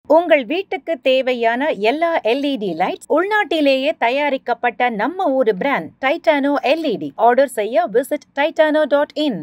உங்கள் வீட்டுக்கு தேவையான எல்லா எல்இடி லைட்ஸ் உள்நாட்டிலேயே தயாரிக்கப்பட்ட நம்ம ஊரு பிராண்ட் டைட்டானோ எல்இடி ஆர்டர் செய்ய visit Titano dot in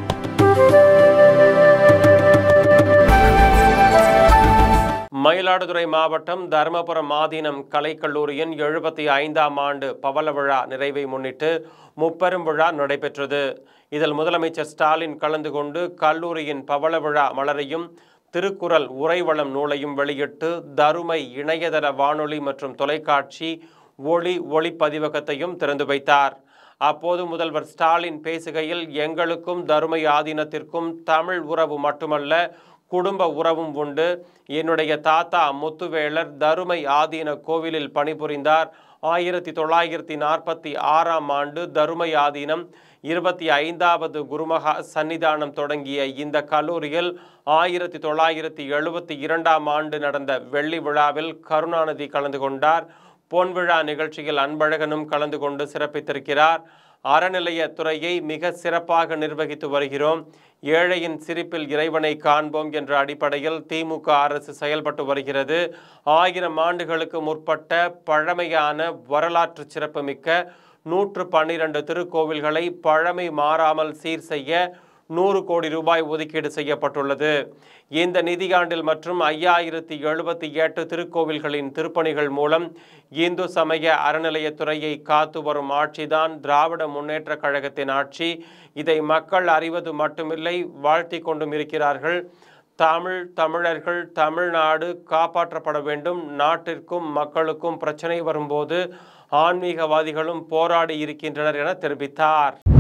Mayiladuthurai மாவட்டம் தருமபுரம் ஆதீனம் கலைக்கல்லூரியின் எழுபத்தி ஐந்தாம் ஆண்டு பவள விழா நிறைவை முன்னிட்டு முப்பெரும் விழா நடைபெற்றது இதில் முதலமைச்சர் ஸ்டாலின் கலந்து கொண்டு கல்லூரியின் பவள விழா மலரையும் திருக்குறள் உரைவளம் நூலையும் வெளியிட்டு தருமை இணையதள வானொலி மற்றும் தொலைக்காட்சி ஒளி ஒளிப்பதிவகத்தையும் திறந்து வைத்தார் அப்போது முதல்வர் ஸ்டாலின் பேசுகையில் எங்களுக்கும் தருமை ஆதீனத்திற்கும் தமிழ் உறவு மட்டுமல்ல குடும்ப உறவும் உண்டு என்னுடைய தாத்தா முத்துவேலர் தருமை ஆதீன கோவிலில் பணிபுரிந்தார் ஆயிரத்தி தொள்ளாயிரத்தி நாற்பத்தி ஆறாம் ஆண்டு தருமை ஆதீனம் இருபத்தி ஐந்தாவது குருமகா சன்னிதானம் தொடங்கிய இந்த கல்லூரியில் ஆயிரத்தி தொள்ளாயிரத்தி எழுபத்தி இரண்டாம் ஆண்டு நடந்த வெள்ளி விழாவில் கருணாநிதி கலந்து கொண்டார் பொன்விழா நிகழ்ச்சியில் அன்பழகனும் கலந்து கொண்டு சிறப்பித்திருக்கிறார் அறநிலையத் துறையை மிக சிறப்பாக நிர்வகித்து வருகிறோம் ஏழையின் சிரிப்பில் இறைவனை காண்போம் என்ற அடிப்படையில் திமுக அரசு செயல்பட்டு வருகிறது ஆயிரம் ஆண்டுகளுக்கு முற்பட்ட பழமையான வரலாற்று சிறப்புமிக்க நூற்று பன்னிரண்டு திருக்கோவில்களை பழமை மாறாமல் சீர் செய்ய நூறு கோடி ரூபாய் ஒதுக்கீடு செய்யப்பட்டுள்ளது இந்த நிதியாண்டில் மற்றும் ஐயாயிரத்தி எழுபத்தி எட்டு திருக்கோவில்களின் திருப்பணிகள் மூலம் இந்து சமய அறநிலையத்துறையை காத்து வரும் ஆட்சிதான் திராவிட முன்னேற்ற கழகத்தின் ஆட்சி இதை மக்கள் அறிவது மட்டுமில்லை வாழ்த்தி கொண்டும் இருக்கிறார்கள் தமிழ் தமிழர்கள் தமிழ்நாடு காப்பாற்றப்பட வேண்டும் நாட்டிற்கும் மக்களுக்கும் பிரச்சனை வரும்போது ஆன்மீகவாதிகளும் போராடி இருக்கின்றனர் என தெரிவித்தார்